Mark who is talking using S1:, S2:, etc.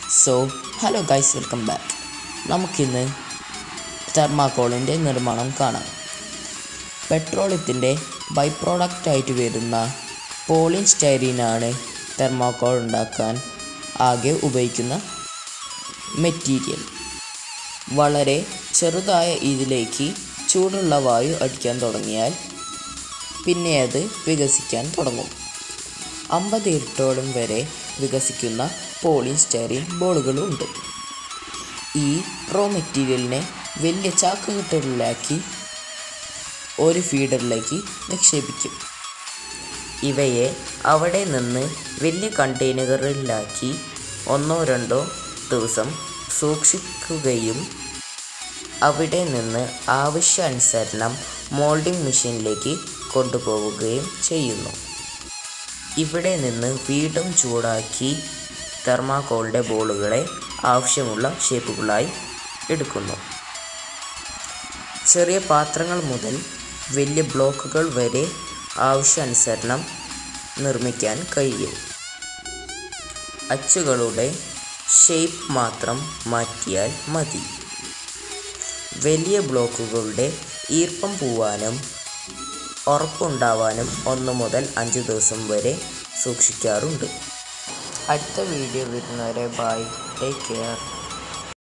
S1: so hello guys welcome back നമുക്കിന്ന് തെർമാക്കോളിൻ്റെ നിർമ്മാണം കാണാം പെട്രോളിയത്തിൻ്റെ ബൈ പ്രോഡക്റ്റായിട്ട് വരുന്ന പോളിൻ സ്റ്റൈരീനാണ് തെർമാക്കോൾ ഉണ്ടാക്കാൻ ആകെ ഉപയോഗിക്കുന്ന മെറ്റീരിയൽ വളരെ ചെറുതായ ഇതിലേക്ക് ചൂടുള്ള വായു അടിക്കാൻ തുടങ്ങിയാൽ പിന്നെ അത് വികസിക്കാൻ തുടങ്ങും അമ്പത് ഇരട്ടോളം വരെ വികസിക്കുന്ന പോളിസ്റ്റൈറീൻ ബോളുകളുണ്ട് ഈ റോ മെറ്റീരിയലിനെ വലിയ ചാക്കുകെട്ടുകളിലാക്കി ഒരു ഫീഡറിലേക്ക് നിക്ഷേപിക്കും ഇവയെ അവിടെ നിന്ന് വലിയ കണ്ടെയ്നറുകളിലാക്കി ഒന്നോ രണ്ടോ ദിവസം സൂക്ഷിക്കുകയും അവിടെ നിന്ന് ആവശ്യാനുസരണം മോൾഡിംഗ് മെഷീനിലേക്ക് കൊണ്ടുപോവുകയും ചെയ്യുന്നു ഇവിടെ നിന്ന് വീണ്ടും ചൂടാക്കി തെർമാക്കോളിൻ്റെ ബോളുകളെ ആവശ്യമുള്ള ഷേപ്പുകളായി എടുക്കുന്നു ചെറിയ പാത്രങ്ങൾ മുതൽ വലിയ ബ്ലോക്കുകൾ വരെ ആവശ്യാനുസരണം നിർമ്മിക്കാൻ കഴിയും അച്ചുകളുടെ ഷേപ്പ് മാത്രം മാറ്റിയാൽ മതി വലിയ ബ്ലോക്കുകളുടെ ഈർപ്പം പോവാനും ഉറപ്പുണ്ടാവാനും ഒന്ന് മുതൽ അഞ്ച് ദിവസം വരെ സൂക്ഷിക്കാറുണ്ട് അടുത്ത വീഡിയോ വരുന്നവരെ ബൈ ടേക്ക് കെയർ